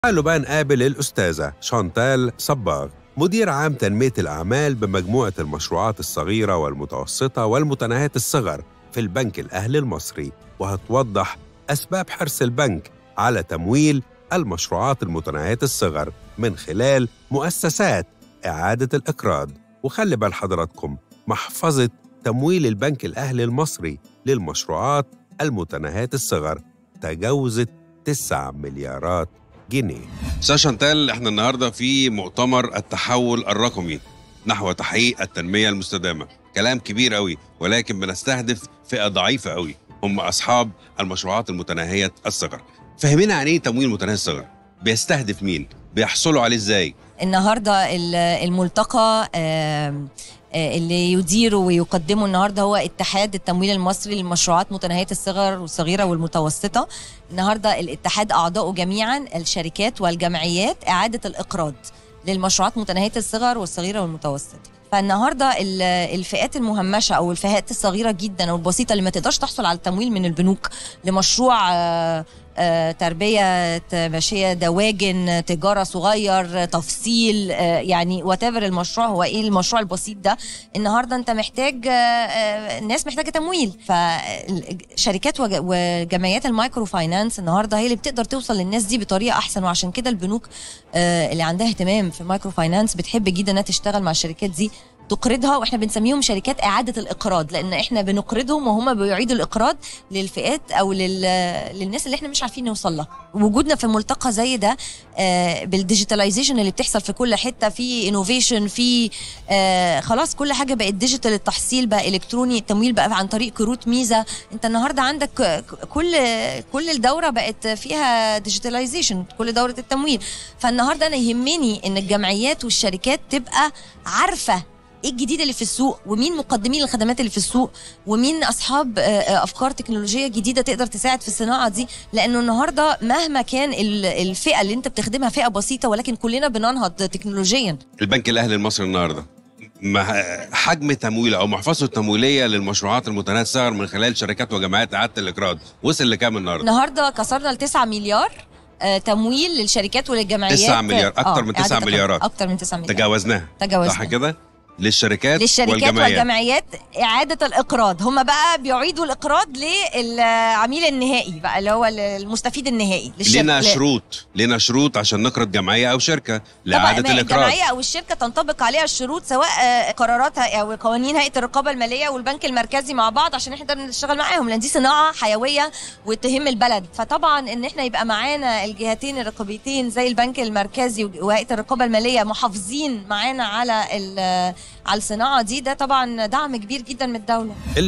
تعالوا بقى نقابل الأستاذة شانتال صباغ مدير عام تنمية الأعمال بمجموعة المشروعات الصغيرة والمتوسطة والمتناهية الصغر في البنك الأهلي المصري وهتوضح أسباب حرص البنك على تمويل المشروعات المتناهية الصغر من خلال مؤسسات إعادة الإقراض وخلي بال حضراتكم محفظة تمويل البنك الأهلي المصري للمشروعات المتناهية الصغر تجاوزت 9 مليارات جنيه استاذ شانتال احنا النهارده في مؤتمر التحول الرقمي نحو تحقيق التنميه المستدامه كلام كبير قوي ولكن بنستهدف فئه ضعيفه قوي هم اصحاب المشروعات المتناهيه الصغر فهمينا عن ايه تمويل متناهي الصغر بيستهدف مين بيحصلوا عليه ازاي النهارده ال- الملتقى آم، آه، اللي يديره ويقدمه النهارده هو اتحاد التمويل المصري للمشروعات متناهيه الصغر والصغيره والمتوسطه النهارده الاتحاد اعضائه جميعا الشركات والجمعيات اعاده الاقراض للمشروعات متناهيه الصغر والصغيره والمتوسطه فالنهارده ال- الفئات المهمشه او الفئات الصغيره جدا او البسيطه اللي ما تقدرش تحصل على التمويل من البنوك لمشروع آه، آه، تربيه ماشيه دواجن تجاره صغير تفصيل آه، يعني وات المشروع هو ايه المشروع البسيط ده النهارده انت محتاج آه، آه، الناس محتاجه تمويل فشركات وج- وجمعيات المايكرو فاينانس النهارده هي اللي بتقدر توصل للناس دي بطريقه احسن وعشان كده البنوك آه، اللي عندها اهتمام في المايكرو فاينانس بتحب جدا انها تشتغل مع الشركات دي تقرضها واحنا بنسميهم شركات اعاده الاقراض لان احنا بنقرضهم وهم بيعيدوا الاقراض للفئات او لل... للناس اللي احنا مش عارفين نوصل لها وجودنا في ملتقى زي ده آه، بالديجيتاليزيشن اللي بتحصل في كل حته في انوفيشن في آه، خلاص كل حاجه بقت ديجيتال التحصيل بقى الكتروني التمويل بقى عن طريق كروت ميزه انت النهارده عندك ك- كل كل الدوره بقت فيها ديجيتاليزيشن كل دوره التمويل فالنهارده انا يهمني ان الجمعيات والشركات تبقى عارفه ايه الجديد اللي في السوق ومين مقدمين الخدمات اللي في السوق ومين اصحاب آه، آه، افكار تكنولوجيه جديده تقدر تساعد في الصناعه دي لانه النهارده مهما كان ال- الفئه اللي انت بتخدمها فئه بسيطه ولكن كلنا بننهض تكنولوجيا البنك الاهلي المصري النهارده مع- حجم تمويل او محفظته التمويليه للمشروعات المتناهيه الصغر من خلال شركات وجمعيات اعاده الاقراض وصل لكام النهارده النهارده كسرنا ال 9 مليار آه، تمويل للشركات وللجمعيات 9 مليار، أكتر من 9 إعادة مليارات. اكتر من 9 مليار تجاوزناها تجاوزنا. صح كده للشركات للشركات والجمعيات والجمعيات اعاده الاقراض هم بقى بيعيدوا الاقراض للعميل النهائي بقى اللي هو المستفيد النهائي للشركة- لينا ل- شروط لينا شروط عشان نقرض جمعيه او شركه طبعا لاعاده ما الاقراض الجمعيه او الشركه تنطبق عليها الشروط سواء آه، قراراتها او قوانين هيئه الرقابه الماليه والبنك المركزي مع بعض عشان احنا نقدر نشتغل معاهم لان دي صناعه حيويه وتهم البلد فطبعا ان احنا يبقى معانا الجهتين الرقابيتين زي البنك المركزي وهيئه الرقابه الماليه محافظين معانا على ال- على الصناعه دي ده طبعا دعم كبير جدا من الدوله